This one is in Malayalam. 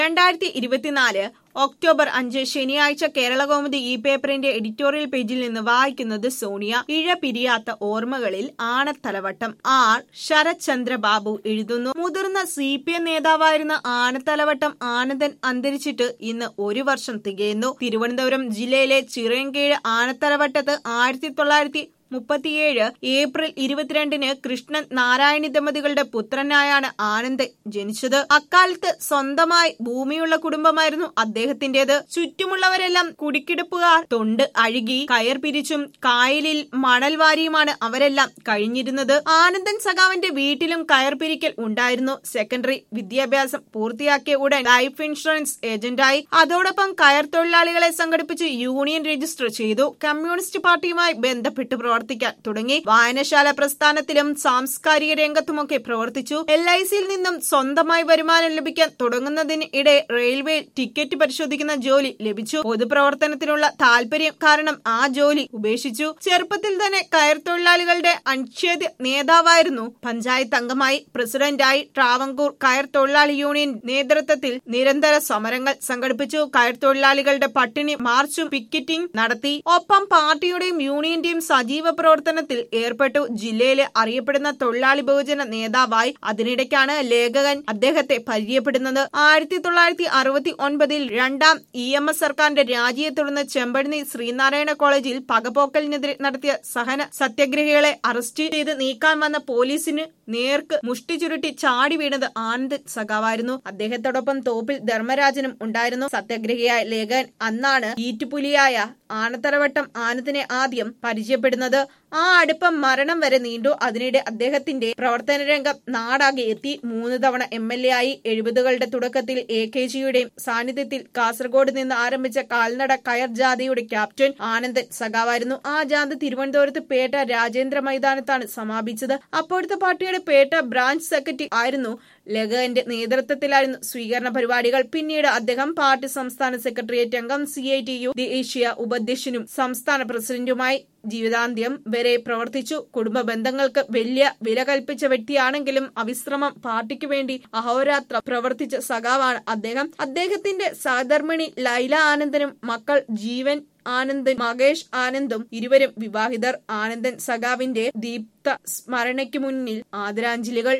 രണ്ടായിരത്തി ഇരുപത്തിനാല് ഒക്ടോബർ അഞ്ച് ശനിയാഴ്ച കേരളകൗമുദി ഈ പേപ്പറിന്റെ എഡിറ്റോറിയൽ പേജിൽ നിന്ന് വായിക്കുന്നത് സോണിയ ഇഴ പിരിയാത്ത ഓർമ്മകളിൽ ആനത്തലവട്ടം ആർ ശരത്ചന്ദ്ര ബാബു എഴുതുന്നു മുതിർന്ന സി പി എം നേതാവായിരുന്ന ആനത്തലവട്ടം ആനന്ദൻ അന്തരിച്ചിട്ട് ഇന്ന് ഒരു വർഷം തികയുന്നു തിരുവനന്തപുരം ജില്ലയിലെ ചിറയൻകീഴ് ആനത്തലവട്ടത്ത് ആയിരത്തി തൊള്ളായിരത്തി മുപ്പത്തിയേഴ് ഏപ്രിൽ ഇരുപത്തിരണ്ടിന് കൃഷ്ണൻ നാരായണി ദമ്പതികളുടെ പുത്രനായാണ് ആനന്ദ് ജനിച്ചത് അക്കാലത്ത് സ്വന്തമായി ഭൂമിയുള്ള കുടുംബമായിരുന്നു അദ്ദേഹത്തിന്റേത് ചുറ്റുമുള്ളവരെല്ലാം കുടിക്കിടപ്പുകാർ തൊണ്ട് അഴുകി കയർ പിരിച്ചും കായലിൽ മണൽ വാരിയുമാണ് അവരെല്ലാം കഴിഞ്ഞിരുന്നത് ആനന്ദൻ സഖാവിന്റെ വീട്ടിലും കയർ പിരിക്കൽ ഉണ്ടായിരുന്നു സെക്കൻഡറി വിദ്യാഭ്യാസം പൂർത്തിയാക്കിയ ഉടൻ ലൈഫ് ഇൻഷുറൻസ് ഏജന്റായി അതോടൊപ്പം കയർ തൊഴിലാളികളെ സംഘടിപ്പിച്ച് യൂണിയൻ രജിസ്റ്റർ ചെയ്തു കമ്മ്യൂണിസ്റ്റ് പാർട്ടിയുമായി ബന്ധപ്പെട്ട് പ്രവർത്തിക്കാൻ തുടങ്ങി വായനശാല പ്രസ്ഥാനത്തിലും സാംസ്കാരിക രംഗത്തുമൊക്കെ പ്രവർത്തിച്ചു എൽ ഐ സിയിൽ നിന്നും സ്വന്തമായി വരുമാനം ലഭിക്കാൻ തുടങ്ങുന്നതിനിടെ റെയിൽവേ ടിക്കറ്റ് പരിശോധിക്കുന്ന ജോലി ലഭിച്ചു പൊതുപ്രവർത്തനത്തിനുള്ള താല്പര്യം കാരണം ആ ജോലി ഉപേക്ഷിച്ചു ചെറുപ്പത്തിൽ തന്നെ കയർ തൊഴിലാളികളുടെ അനിഷേധ്യ നേതാവായിരുന്നു പഞ്ചായത്ത് അംഗമായി പ്രസിഡന്റായി ട്രാവങ്കൂർ കയർ തൊഴിലാളി യൂണിയൻ നേതൃത്വത്തിൽ നിരന്തര സമരങ്ങൾ സംഘടിപ്പിച്ചു കയർ തൊഴിലാളികളുടെ പട്ടിണി മാർച്ചും പിക്കറ്റിംഗ് നടത്തി ഒപ്പം പാർട്ടിയുടെയും യൂണിയന്റെയും സജീവ പ്രവർത്തനത്തിൽ ഏർപ്പെട്ടു ജില്ലയിലെ അറിയപ്പെടുന്ന തൊഴിലാളി ബഹുജന നേതാവായി അതിനിടയ്ക്കാണ് ലേഖകൻ അദ്ദേഹത്തെ പരിചയപ്പെടുന്നത് ആയിരത്തി തൊള്ളായിരത്തി അറുപത്തി ഒൻപതിൽ രണ്ടാം ഇ എം എസ് സർക്കാരിന്റെ രാജിയെ തുടർന്ന് ചെമ്പഴന്നി ശ്രീനാരായണ കോളേജിൽ പകപോക്കലിനെതിരെ നടത്തിയ സഹന സത്യാഗ്രഹികളെ അറസ്റ്റ് ചെയ്ത് നീക്കാൻ വന്ന പോലീസിന് നേർക്ക് മുഷ്ടി ചുരുട്ടി ചാടി വീണത് ആനന്ദ് സഖാവായിരുന്നു അദ്ദേഹത്തോടൊപ്പം തോപ്പിൽ ധർമ്മരാജനും ഉണ്ടായിരുന്നു സത്യാഗ്രഹിയായ ലേഖകൻ അന്നാണ് ഈറ്റുപുലിയായ ആനത്തറവട്ടം ആനന്ദിനെ ആദ്യം പരിചയപ്പെടുന്നത് ആ അടുപ്പം മരണം വരെ നീണ്ടു അതിനിടെ അദ്ദേഹത്തിന്റെ പ്രവർത്തന രംഗം നാടാകെ എത്തി മൂന്ന് തവണ എം എൽ എ ആയി എഴുപതുകളുടെ തുടക്കത്തിൽ എ കെ ജിയുടെയും സാന്നിധ്യത്തിൽ കാസർഗോഡ് നിന്ന് ആരംഭിച്ച കാൽനട കയർ ജാഥയുടെ ക്യാപ്റ്റൻ ആനന്ദൻ സഖാവായിരുന്നു ആ ജാഥ തിരുവനന്തപുരത്ത് പേട്ട രാജേന്ദ്ര മൈതാനത്താണ് സമാപിച്ചത് അപ്പോഴത്തെ പാർട്ടിയുടെ പേട്ട ബ്രാഞ്ച് സെക്രട്ടറി ആയിരുന്നു ലഗന്റെ നേതൃത്വത്തിലായിരുന്നു സ്വീകരണ പരിപാടികൾ പിന്നീട് അദ്ദേഹം പാർട്ടി സംസ്ഥാന സെക്രട്ടേറിയറ്റ് അംഗം സി ഐ ടി യു ദേശീയ ഉപാധ്യക്ഷനും സംസ്ഥാന പ്രസിഡന്റുമായി ജീവിതാന്ത്യം വരെ പ്രവർത്തിച്ചു കുടുംബ ബന്ധങ്ങൾക്ക് വലിയ വില കൽപ്പിച്ച വ്യക്തിയാണെങ്കിലും അവിശ്രമം പാർട്ടിക്ക് വേണ്ടി അഹോരാത്രം പ്രവർത്തിച്ച സഖാവാണ് അദ്ദേഹം അദ്ദേഹത്തിന്റെ സഹധർമ്മിണി ലൈല ആനന്ദനും മക്കൾ ജീവൻ ആനന്ദൻ മകേഷ് ആനന്ദും ഇരുവരും വിവാഹിതർ ആനന്ദൻ സഖാവിന്റെ ദീപ്ത സ്മരണയ്ക്ക് മുന്നിൽ ആദരാഞ്ജലികൾ